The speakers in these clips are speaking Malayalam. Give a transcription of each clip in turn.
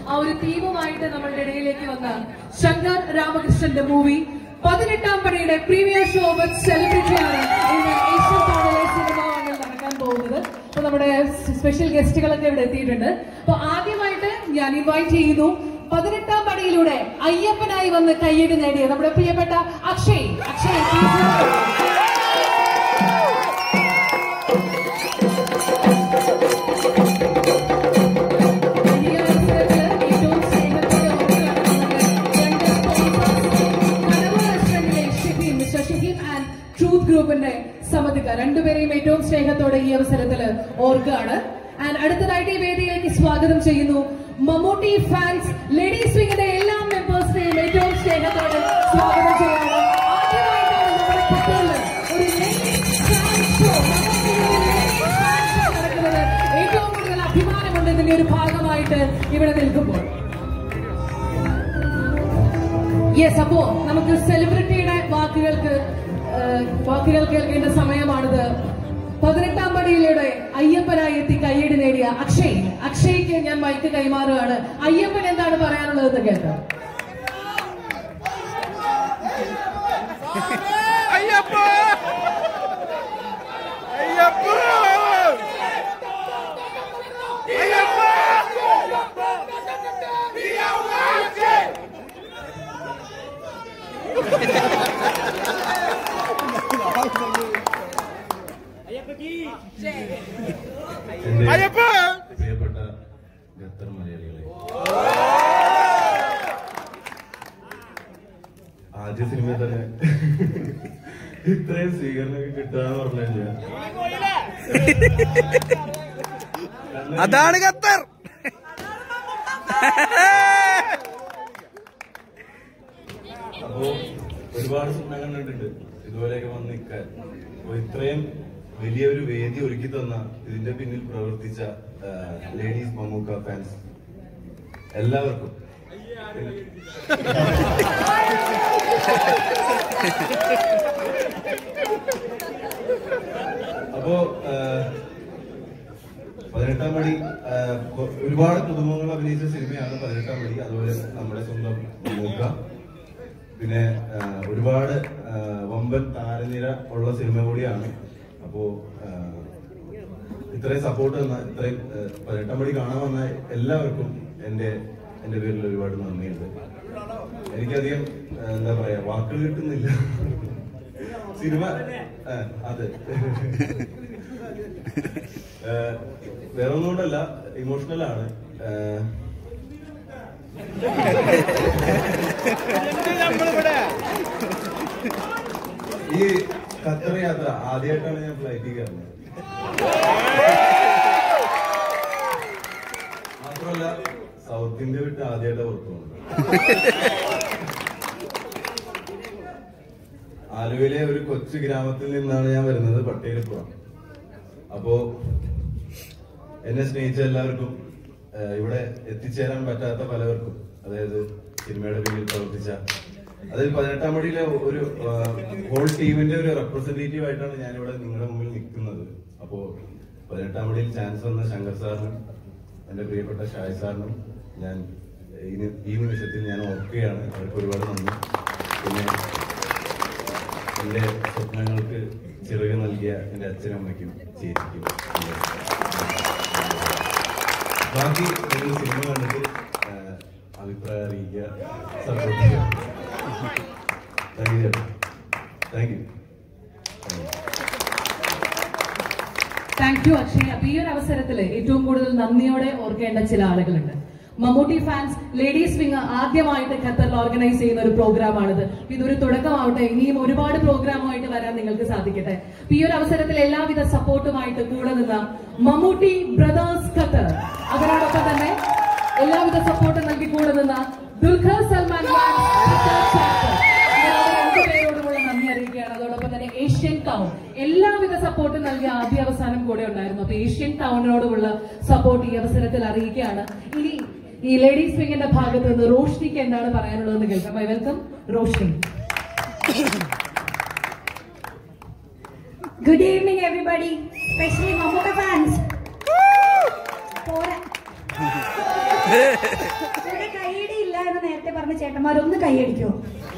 ആ ഒരു തീമുമായിട്ട് നമ്മളുടെ ഇടയിലേക്ക് വന്ന ശങ്കർ രാമകൃഷ്ണന്റെ മൂവി പതിനെട്ടാം പടിയുടെ പ്രീമിയർ ഷോ വിത്ത് സെലിബ്രിറ്റിയാണ് ഇന്ന് ഏഷ്യൻ പാടലെ സിനിമ വാങ്ങിൽ നടക്കാൻ പോകുന്നത് അപ്പൊ നമ്മുടെ സ്പെഷ്യൽ ഗസ്റ്റുകളൊക്കെ ഇവിടെ എത്തിയിട്ടുണ്ട് അപ്പൊ ആദ്യമായിട്ട് ഞാൻ ഇൻവൈറ്റ് ചെയ്യുന്നു പതിനെട്ടാം പടിയിലൂടെ അയ്യപ്പനായി വന്ന് കയ്യടി നേടിയ നമ്മുടെ പ്രിയപ്പെട്ട അക്ഷയ് അക്ഷയ് please. ഈ അവസരത്തില് ഏറ്റവും സ്നേഹത്തോടെ ഓർക്കുകയാണ് Shaheem mister Shaheem and truth ഗ്രൂപ്പിന്റെ സമിതിക്കാർ രണ്ടുപേരെയും ഏറ്റവും സ്നേഹത്തോടെ ഈ അവസരത്തിൽ ഓർക്കുകയാണ് ആൻഡ് അടുത്തതായിട്ട് ഈ വേദിയിലേക്ക് സ്വാഗതം ചെയ്യുന്നു മമ്മൂട്ടി ഫാൻസ് ലേഡീസ് വിങ്ങിന്റെ എല്ലാ മെമ്പേഴ്സിനെയും ഏറ്റവും സ്നേഹത്തോടെ സ്വാഗതം ചെയ്യാണ് ആദ്യമായിട്ടാണ് നമ്മുടെ കുട്ടികളിൽ ഒരു ladies fan show, മമ്മൂട്ടിയുടെ ladies fan show നടക്കുന്നത് ഏറ്റവും കൂടുതൽ അഭിമാനമുണ്ട് ഇതിന്റെ ഒരു ഭാഗമായിട്ട് ഇവിടെ നിൽക്കുമ്പോൾ യെസ് അപ്പോ നമുക്ക് സെലിബ്രിറ്റിയുടെ വാക്കുകൾക്ക് ആ, വാക്കുകൾ കേൾക്കേണ്ട സമയമാണിത് പതിനെട്ടാം പടിയിലൂടെ അയ്യപ്പനായി എത്തി കയ്യടി നേടിയ അക്ഷയ് അക്ഷയ്ക്ക് ഞാൻ മൈക്ക് കൈമാറുകയാണ് അയ്യപ്പൻ എന്താണ് പറയാനുള്ളതെന്ന് കേൾക്കാം അയ്യപ്പ അയ്യപ്പ അയ്യപ്പ എന്റെ അയ്യപ്പ പ്രിയപ്പെട്ട ഖത്തർ മലയാളികളെ ആദ്യ സിനിമയിൽ തന്നെ ഇത്രയും സ്വീകരണമൊക്കെ കിട്ടാന്ന് പറഞ്ഞു കഴിഞ്ഞാൽ അതാണ് ഖത്തർ അപ്പോ ഒരുപാട് സ്വപ്നം കണ്ടിട്ടുണ്ട് ഇതുപോലെയൊക്കെ വന്ന് നിൽക്കാൻ അപ്പൊ ഇത്രയും വലിയൊരു വേദി ഒരുക്കി തന്ന ഇതിന്റെ പിന്നിൽ പ്രവർത്തിച്ച ലേഡീസ് മമ്മൂക്ക ഫാൻസ് എല്ലാവർക്കും അപ്പോ ആ, പതിനെട്ടാം പടി ആ, കൊ- ഒരുപാട് പുതുമുഖങ്ങൾ അഭിനയിച്ച സിനിമയാണ് പതിനെട്ടാം പടി അതുപോലെ നമ്മുടെ സ്വന്തം മൂക്ക പിന്നെ ആ, ഒരുപാട് ആ, വമ്പൻ താരനിര ഉള്ള സിനിമ കൂടിയാണ് അപ്പോ ആ, ഇത്രയും സപ്പോർട്ട് തന്ന ഇത്രയും ആ, പതിനെട്ടാം പടി കാണാൻ വന്ന എല്ലാവർക്കും എന്റെ എന്റെ പേരിൽ ഒരുപാട് നന്ദിയുണ്ട് എനിക്കധികം ആ, എന്താ പറയാ വാക്കുകൾ കിട്ടുന്നില്ല സിനിമ ആ, അതെ ആ, വേറെ ഒന്നുകൊണ്ടല്ല ഇമോഷണൽ ആണ് ആ, നമ്മളിവിടെ ഈ ഖത്തർ യാത്ര ആദ്യമായിട്ടാണ് ഞാൻ ഫ്ലൈറ്റിൽ കയറുന്നത് മാത്രമല്ല സൗത്ത് ഇന്ത്യ വിട്ട് ആദ്യമായിട്ട് പുറത്തു പോകുന്നത് ആലുവയിലെ ഒരു കൊച്ചു ഗ്രാമത്തിൽ നിന്നാണ് ഞാൻ വരുന്നത് പട്ടേലിപ്പുറം അപ്പോ എന്നെ സ്നേഹിച്ച എല്ലാവർക്കും ആ, ഇവിടെ എത്തിച്ചേരാൻ പറ്റാത്ത പലവർക്കും അതായത് സിനിമയുടെ പിന്നിൽ പ്രവർത്തിച്ച അതായത് പതിനെട്ടാം പടിയിലെ ഒരു ഹോൾ ടീമിന്റെ ഒരു റെപ്രസെന്റേറ്റീവ് ആയിട്ടാണ് ഞാൻ ഇവിടെ നിങ്ങളുടെ മുമ്പിൽ നിൽക്കുന്നത് അപ്പോ പതിനെട്ടാം പടിയിൽ ചാൻസ് വന്ന ശങ്കർ സാറിനും എന്റെ പ്രിയപ്പെട്ട ഷായ് സാറിനും ഞാൻ ഈ നി- ഈ നിമിഷത്തിൽ ഞാൻ ഓർക്കുകയാണ് അവർക്ക് ഒരുപാട് നന്ദി പിന്നെ എന്റെ സ്വപ്നങ്ങൾക്ക് ചിറക് നൽകിയ എന്റെ അച്ഛനും അമ്മയ്ക്കും ചേച്ചിക്കും ബാക്കി നിങ്ങൾ സിനിമ കണ്ടിട്ട് ആ, അഭിപ്രായം അറിയിക്കുക സപ്പോർട്ട് ചെയ്യുക thank you thank you thank you Akshay അപ്പൊ ഈ ഒരു അവസരത്തിൽ ഏറ്റവും കൂടുതൽ നന്ദിയോടെ ഓർക്കേണ്ട ചില ആളുകളുണ്ട് മമ്മൂട്ടി ഫാൻസ് ലേഡീസ് വിങ് ആദ്യമായിട്ട് ഖത്തറിൽ ഓർഗനൈസ് ചെയ്യുന്ന ഒരു പ്രോഗ്രാമാണിത് അപ്പൊ ഇതൊരു തുടക്കമാവട്ടെ ഇനിയും ഒരുപാട് പ്രോഗ്രാമുമായിട്ട് വരാൻ നിങ്ങൾക്ക് സാധിക്കട്ടെ അപ്പൊ ഈ ഒരു അവസരത്തിൽ എല്ലാവിധ സപ്പോർട്ടുമായിട്ട് കൂടെ നിന്ന മമ്മൂട്ടി ബ്രദേഴ്സ് ഖത്തർ അതിനോടൊപ്പം തന്നെ എല്ലാവിധ സപ്പോർട്ടും നൽകി കൂടെ നിന്ന Dulquer Salmaan fans Qatar chapter ഇതിനോട് രണ്ടുപേരോടുമുള്ള നന്ദി അറിയിക്കുകയാണ് അതോടൊപ്പം തന്നെ ഏഷ്യൻ ടൗൺ എല്ലാവിധ സപ്പോർട്ടും നൽകിയ ആദ്യ അവസാനം കൂടെ ഉണ്ടായിരുന്നു അപ്പൊ ഏഷ്യൻ ടൗണിനോടുമുള്ള സപ്പോർട്ട് ഈ അവസരത്തിൽ അറിയിക്കുകയാണ് ഇനി ഈ ലേഡീസ് വിങ്ങിന്റെ ഭാഗത്ത് നിന്ന് റോഷ്നിക്ക് എന്താണ് പറയാനുള്ളതെന്ന് കേൾക്കാം I welcome Roshni Good evening, everybody, especially Mamuka fans. പോരാ. ചേട്ടന്മാരൊന്ന് കൈയടിക്കോ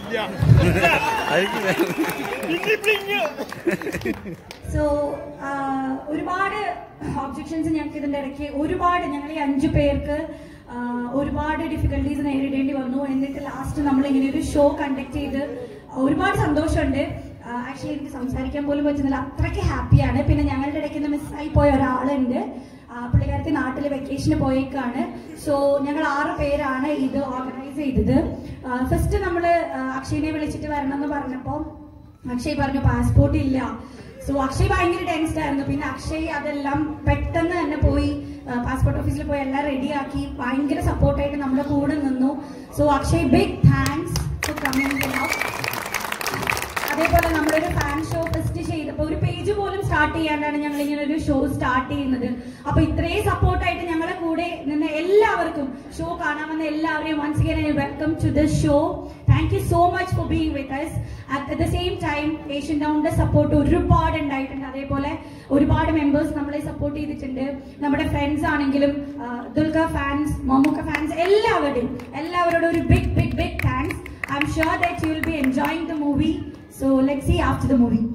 സോ ഒരുപാട് ഒബ്ജക്ഷൻസ് ഞങ്ങൾക്ക് ഇതിന്റെ ഇടയ്ക്ക് ഒരുപാട് ഞങ്ങൾ ഈ അഞ്ചു പേർക്ക് ആ, ഒരുപാട് ഡിഫിക്കൽട്ടീസ് നേരിടേണ്ടി വന്നു എന്നിട്ട് ലാസ്റ്റ് നമ്മൾ ഇങ്ങനെ ഒരു ഷോ കണ്ടക്ട് ചെയ്ത് ഒരുപാട് സന്തോഷമുണ്ട് ആക്ച്വലി എനിക്ക് സംസാരിക്കാൻ പോലും പറ്റുന്നില്ല അത്രയ്ക്ക് ഹാപ്പിയാണ് പിന്നെ ഞങ്ങളുടെ ഇടയ്ക്ക് നിന്ന് മിസ്സായി പോയ ഒരാളുണ്ട് ആ, പുള്ളിക്കാരത്തി നാട്ടിൽ വെക്കേഷന് പോയേക്കാണ് സോ ഞങ്ങൾ ആറ് പേരാണ് ഇത് ഓർഗനൈസ് ചെയ്തത് ഫസ്റ്റ് നമ്മൾ അക്ഷയനെ വിളിച്ചിട്ട് വരണം എന്ന് പറഞ്ഞപ്പോൾ അക്ഷയ് പറഞ്ഞു പാസ്പോർട്ട് ഇല്ല സോ അക്ഷയ് ഭയങ്കര ടെൻസ്ഡ് ആയിരുന്നു പിന്നെ അക്ഷയ് അതെല്ലാം പെട്ടെന്ന് തന്നെ പോയി പാസ്പോർട്ട് ഓഫീസിൽ പോയി എല്ലാം റെഡിയാക്കി ഭയങ്കര സപ്പോർട്ടായിട്ട് നമ്മുടെ കൂടെ നിന്നു so Akshay big thanks for coming അതേപോലെ നമ്മളൊരു ഫാൻ ഷോ ഫസ്റ്റ് ചെയ്തപ്പോൾ ഒരു പേജ് പോലും സ്റ്റാർട്ട് ചെയ്യാണ്ടാണ് ഞങ്ങൾ ഇങ്ങനെ ഒരു ഷോ സ്റ്റാർട്ട് ചെയ്യുന്നത് അപ്പൊ ഇത്രയും സപ്പോർട്ടായിട്ട് ഞങ്ങളുടെ കൂടെ നിന്ന് എല്ലാവർക്കും ഷോ കാണാമെന്ന എല്ലാവരെയും once again welcome to the show thank you so much for being with us at the same time Asian ഡൗണിന്റെ സപ്പോർട്ട് ഒരുപാട് ഉണ്ടായിട്ടുണ്ട് അതേപോലെ ഒരുപാട് മെമ്പേഴ്സ് നമ്മളെ സപ്പോർട്ട് ചെയ്തിട്ടുണ്ട് നമ്മുടെ ഫ്രണ്ട്സ് ആണെങ്കിലും ദുൽഖ ഫാൻസ് മമ്മൂക്ക ഫാൻസ് എല്ലാവരുടെയും എല്ലാവരോടും ഒരു big big big thanks I'm sure that you will be enjoying the movie so let see after the movie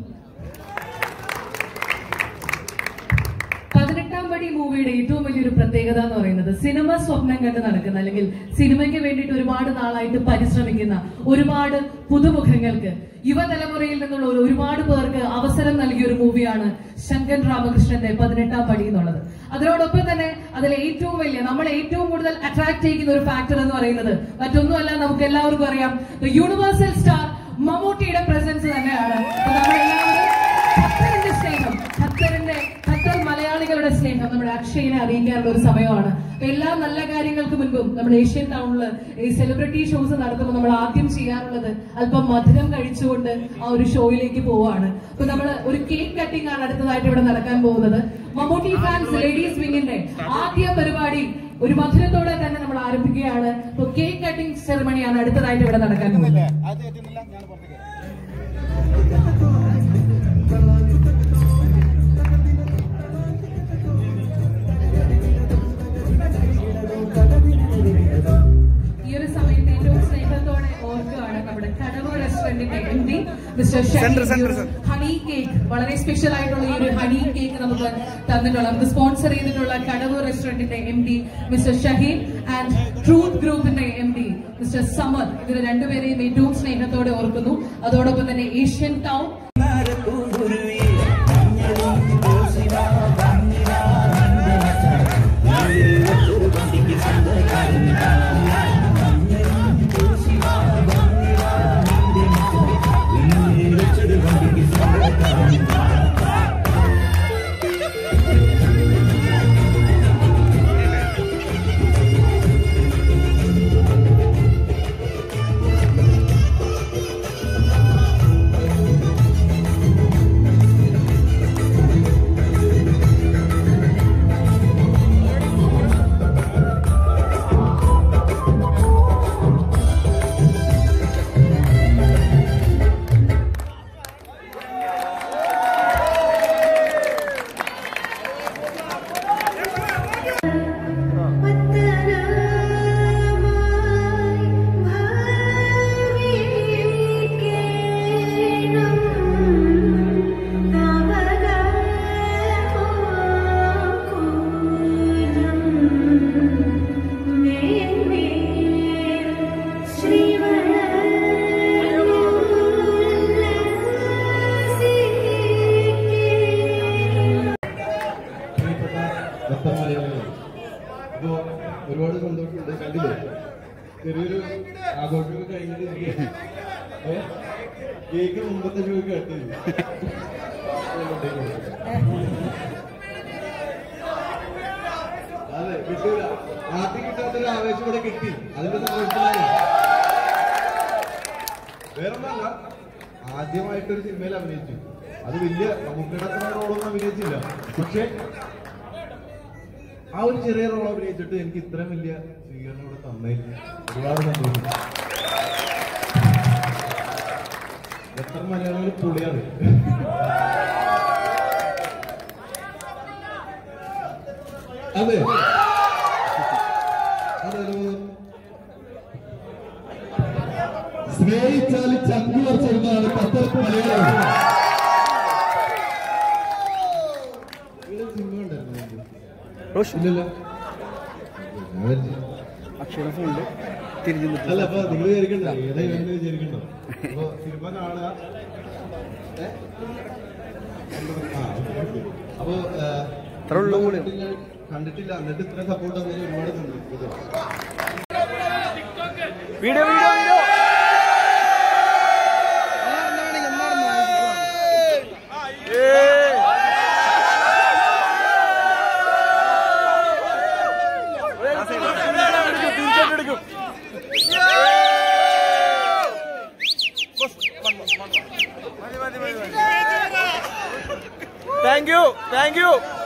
പതിനെട്ടാം പടി മൂവിയുടെ ഏറ്റവും വലിയൊരു പ്രത്യേകത എന്ന് പറയുന്നത് സിനിമ സ്വപ്നം കണ്ട് നടക്കുന്ന അല്ലെങ്കിൽ സിനിമയ്ക്ക് വേണ്ടിയിട്ട് ഒരുപാട് നാളായിട്ട് പരിശ്രമിക്കുന്ന ഒരുപാട് പുതുമുഖങ്ങൾക്ക് യുവതലമുറയിൽ നിന്നുള്ള ഒരു- ഒരുപാട് പേർക്ക് അവസരം നൽകിയ ഒരു മൂവിയാണ് ശങ്കൻ രാമകൃഷ്ണന്റെ പതിനെട്ടാം പടി എന്നുള്ളത് അതിനോടൊപ്പം തന്നെ അതിൽ ഏറ്റവും വലിയ നമ്മൾ ഏറ്റവും കൂടുതൽ അട്രാക്ട് ചെയ്യുന്ന ഒരു ഫാക്ടർ എന്ന് പറയുന്നത് മറ്റൊന്നുമല്ല നമുക്ക് എല്ലാവർക്കും അറിയാം യൂണിവേഴ്സൽ സ്റ്റാർ മമ്മൂട്ടിയുടെ പ്രസൻസ് തന്നെയാണ് അപ്പൊ നമ്മളെല്ലാവരും ഖത്തറിന്റെ സ്നേഹം ഖത്തറിന്റെ ഖത്തർ മലയാളികളുടെ സ്നേഹം നമ്മുടെ അക്ഷയിനെ അറിയിക്കാനുള്ള ഒരു സമയമാണ് അപ്പൊ എല്ലാ നല്ല കാര്യങ്ങൾക്ക് മുൻപും നമ്മൾ ഏഷ്യൻ ടൗണിൽ ഈ സെലിബ്രിറ്റി ഷോസ് നടത്തുമ്പോൾ നമ്മൾ ആദ്യം ചെയ്യാറുള്ളത് അല്പം മധുരം കഴിച്ചുകൊണ്ട് ആ ഒരു ഷോയിലേക്ക് പോവാണ് അപ്പൊ നമ്മൾ ഒരു കേക്ക് കട്ടിംഗ് ആണ് അടുത്തതായിട്ട് ഇവിടെ നടക്കാൻ പോകുന്നത് മമ്മൂട്ടി ഫാൻസ് ലേഡീസ് വിങ്ങിന്റെ ആദ്യ പരിപാടി ഒരു മധുരത്തോടെ തന്നെ നമ്മൾ ആരംഭിക്കുകയാണ് അപ്പൊ കേക്ക് കട്ടിംഗ് സെറമണിയാണ് അടുത്തതായിട്ട് ഇവിടെ നടക്കാൻ പോകുന്നത് അത് തെറ്റുന്നില്ല ഞാൻ പുറത്തേക്ക് ഈ ഒരു സമയത്ത് ഏറ്റവും സ്നേഹത്തോടെ ഓർക്കുകയാണ് നമ്മുടെ കടവ് റെസ്റ്റോറന്റിന്റെ M D mister Center, center, center. Honey cake വളരെ സ്പെഷ്യൽ ആയിട്ടുള്ള ഈ ഒരു ഹണി കേക്ക് നമുക്ക് തന്നിട്ടുള്ള നമുക്ക് സ്പോൺസർ ചെയ്തിട്ടുള്ള കടവ് റെസ്റ്റോറന്റിന്റെ M D mister Shaheen and truth ഗ്രൂപ്പിന്റെ എം ഡി മിസ്റ്റർ സമർ ഇതിന് രണ്ടുപേരെയും ഏറ്റവും സ്നേഹത്തോടെ ഓർക്കുന്നു അതോടൊപ്പം തന്നെ ഏഷ്യൻ ടൗൺ പ്രിയപ്പെട്ട ഭക്തർ മലയാളികൾ ഇപ്പോ ഒരുപാട് സന്തോഷമുണ്ട് കണ്ടില്ലേ ചെറിയൊരു ആഘോഷമൊക്കെ കഴിഞ്ഞിട്ട് ഇരിക്കുകയാണ്. ഏ? കേക്ക് മുമ്പത്തെ ഷോയ്ക്ക് കട്ടില്ല അതെ കിട്ടൂല ആദ്യം കിട്ടാത്തൊരു ആവേശം ഇവിടെ കിട്ടി അതിന്റെ സന്തോഷത്തിലാണ് വേറൊന്നല്ല ആദ്യമായിട്ടൊരു സിനിമയിൽ അഭിനയിച്ചു അത് വലിയ നമുക്കിടെ റോളൊന്നും അഭിനയിച്ചില്ല പക്ഷെ ആ ഒരു ചെറിയ റോൾ അഭിനയിച്ചിട്ട് എനിക്ക് ഇത്രയും വലിയ സ്വീകരണം ഇവിടെ തന്നതിൽ ഒരുപാട് സന്തോഷം എത്ര മലയാളികൾ പൊളിയാണ് അതെ അതെ സ്നേഹിച്ചാൽ ചങ്കു വരച്ചിരുന്നതാണ് ഖത്തർ മലയാളം ഇവിടെ സിനിമ ഉണ്ടായിരുന്നു ഇല്ലല്ലോ ഞാൻ വിചാരിച്ചു. അക്ഷര ഫോണില് തിരിഞ്ഞു നിൽക്കും അല്ല അപ്പൊ നിങ്ങൾ വിചാരിക്കണ്ട ഏതാ ഇവന്ന് വിചാരിക്കണ്ടോ അപ്പൊ സിനിമ കാണുക ഏ? ആ, ഓക്കേ, ഓക്കേ. അപ്പൊ ഏ, ഇത്ര ഉള്ളൂ സിനിമ കൂടി. കണ്ടിട്ട് ഞാൻ കണ്ടിട്ടില്ല എന്നിട്ട് ഇത്ര സപ്പോർട്ട് തന്നതിന് ഒരുപാട് നന്ദി ഇത്. Video video video thank you thank U